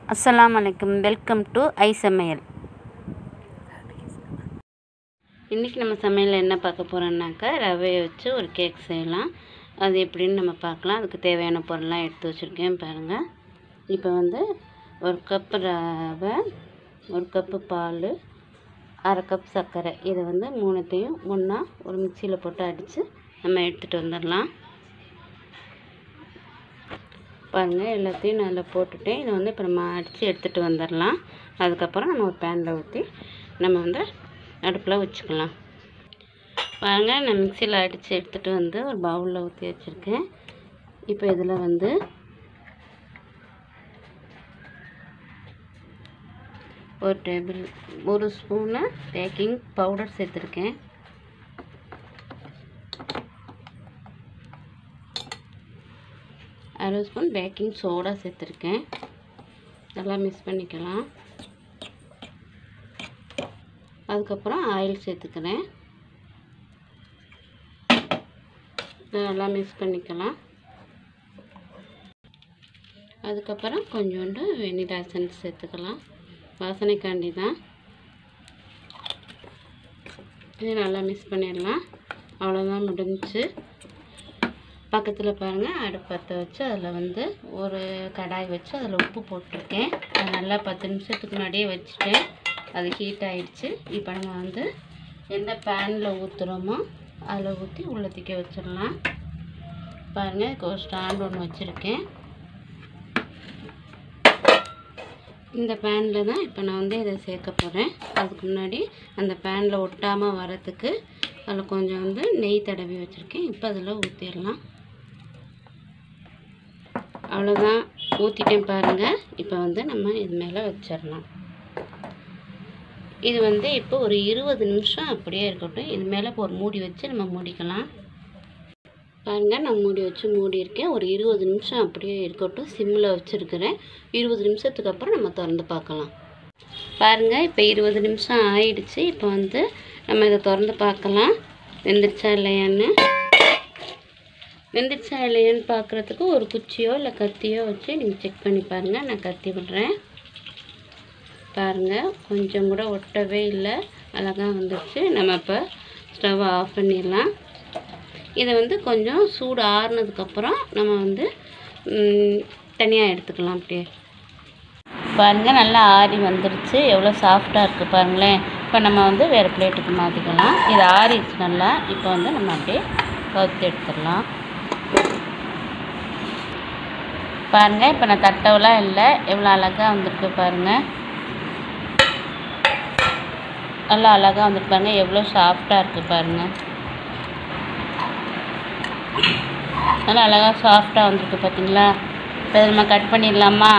அஸ்ஸலாமு அலைக்கும் welcome to ஐ சமையல் இன்றைக்கி நம்ம சமையலில் என்ன பார்க்க போகிறோம்னாக்கா ரவையை வச்சு ஒரு கேக் செய்யலாம் அது எப்படின்னு நம்ம பார்க்கலாம் அதுக்கு தேவையான பொருள்லாம் எடுத்து வச்சுருக்கேன் பாருங்கள் இப்போ வந்து ஒரு கப்பு ரவை ஒரு கப்பு பால் அரை கப் சர்க்கரை இதை வந்து மூணுத்தையும் ஒன்றா ஒரு மிக்சியில் போட்டு அடித்து நம்ம எடுத்துகிட்டு வந்துடலாம் பாருங்கள் எல்லாத்தையும் நல்லா போட்டுட்டேன் இதை வந்து இப்போ நம்ம அடித்து எடுத்துகிட்டு வந்துடலாம் அதுக்கப்புறம் நம்ம ஒரு பேனில் ஊற்றி நம்ம வந்து அடுப்பில் வச்சுக்கலாம் பாருங்கள் நான் மிக்சியில் அடித்து எடுத்துகிட்டு வந்து ஒரு பவுலில் ஊற்றி வச்சுருக்கேன் இப்போ இதில் வந்து ஒரு டேபிள் ஒரு ஸ்பூனு பேக்கிங் பவுடர் சேர்த்துருக்கேன் அரை ஸ்பூன் பேக்கிங் சோடா சேர்த்துருக்கேன் நல்லா மிக்ஸ் பண்ணிக்கலாம் அதுக்கப்புறம் ஆயில் சேர்த்துக்கிறேன் நல்லா மிக்ஸ் பண்ணிக்கலாம் அதுக்கப்புறம் கொஞ்சோண்டு வெனிலா எசன்ஸ் சேர்த்துக்கலாம் வாசனைக்காண்டி தான் இது நல்லா மிக்ஸ் பண்ணிடலாம் அவ்வளோதான் முடிஞ்சிச்சு பக்கத்தில் பாருங்கள் அடுப்பு பற்ற வச்சு அதில் வந்து ஒரு கடாய் வச்சு அதில் உப்பு போட்டிருக்கேன் அது நல்லா பத்து நிமிஷத்துக்கு முன்னாடியே வச்சுட்டேன் அது ஹீட் ஆகிடுச்சு இப்போ நம்ம வந்து எந்த பேனில் ஊற்றுறோமோ அதில் ஊற்றி உள்ள திக்க வச்சிடலாம் பாருங்கள் இதுக்கு ஒரு ஸ்டாண்ட் ஒன்று வச்சுருக்கேன் இந்த பேனில் தான் இப்போ நான் வந்து இதை சேர்க்க போகிறேன் அதுக்கு முன்னாடி அந்த பேனில் ஒட்டாமல் வரத்துக்கு அதில் கொஞ்சம் வந்து நெய் தடவி வச்சுருக்கேன் இப்போ அதில் ஊற்றிடலாம் அவ்வளோதான் ஊற்றிட்டேன் பாருங்கள் இப்போ வந்து நம்ம இது மேலே வச்சிடலாம் இது வந்து இப்போ ஒரு இருபது நிமிஷம் அப்படியே இருக்கட்டும் இது மேலே இப்போ ஒரு மூடி வச்சு நம்ம மூடிக்கலாம் பாருங்கள் நான் மூடி வச்சு மூடி இருக்கேன் ஒரு இருபது நிமிஷம் அப்படியே இருக்கட்டும் சிம்மில் வச்சுருக்கிறேன் இருபது நிமிஷத்துக்கு அப்புறம் நம்ம திறந்து பார்க்கலாம் பாருங்கள் இப்போ இருபது நிமிஷம் ஆயிடுச்சு இப்போ வந்து நம்ம இதை திறந்து பார்க்கலாம் வெந்துருச்சா இல்லையான்னு வெந்துருச்சா இல்லையான்னு பார்க்குறதுக்கு ஒரு குச்சியோ இல்லை கத்தியோ வச்சு நீங்கள் செக் பண்ணி பாருங்கள் நான் கத்தி விடுறேன் பாருங்கள் கொஞ்சம் கூட ஒட்டவே இல்லை அழகாக வந்துடுச்சு நம்ம இப்போ ஸ்டவ் ஆஃப் பண்ணிடலாம் இதை வந்து கொஞ்சம் சூடு ஆறுனதுக்கப்புறம் நம்ம வந்து தனியாக எடுத்துக்கலாம் அப்படியே பாருங்கள் நல்லா ஆறி வந்துருச்சு எவ்வளோ சாஃப்டாக இருக்குது பாருங்களேன் இப்போ நம்ம வந்து வேறு பிளேட்டுக்கு மாற்றிக்கலாம் இது ஆறிடுச்சு நல்லா இப்போ வந்து நம்ம அப்படியே கவுத்து எடுத்துடலாம் பாருங்கள் இப்போ நான் தட்டவெல்லாம் இல்லை எவ்வளோ அழகாக வந்திருக்கு பாருங்கள் நல்லா அழகாக வந்துருக்கு பாருங்கள் எவ்வளோ சாஃப்டாக இருக்குது பாருங்கள் நல்லா அழகாக சாஃப்டாக வந்திருக்கு பார்த்தீங்களா இப்போ இதை நம்ம கட் பண்ணிடலாமா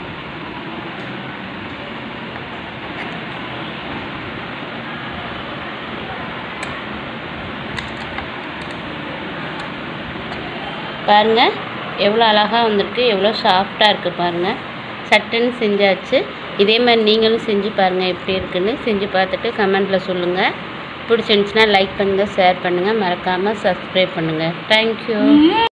பாருங்கள் எவ்வளோ அழகாக வந்திருக்கு எவ்வளோ சாஃப்டாக இருக்குது பாருங்கள் சட்டுன்னு செஞ்சாச்சு இதே மாதிரி நீங்களும் செஞ்சு பாருங்கள் எப்படி இருக்குன்னு செஞ்சு பார்த்துட்டு கமெண்ட்டில் சொல்லுங்கள் பிடிச்சிருந்துச்சின்னா லைக் பண்ணுங்கள் ஷேர் பண்ணுங்கள் மறக்காமல் சப்ஸ்கிரைப் பண்ணுங்கள் தேங்க்யூ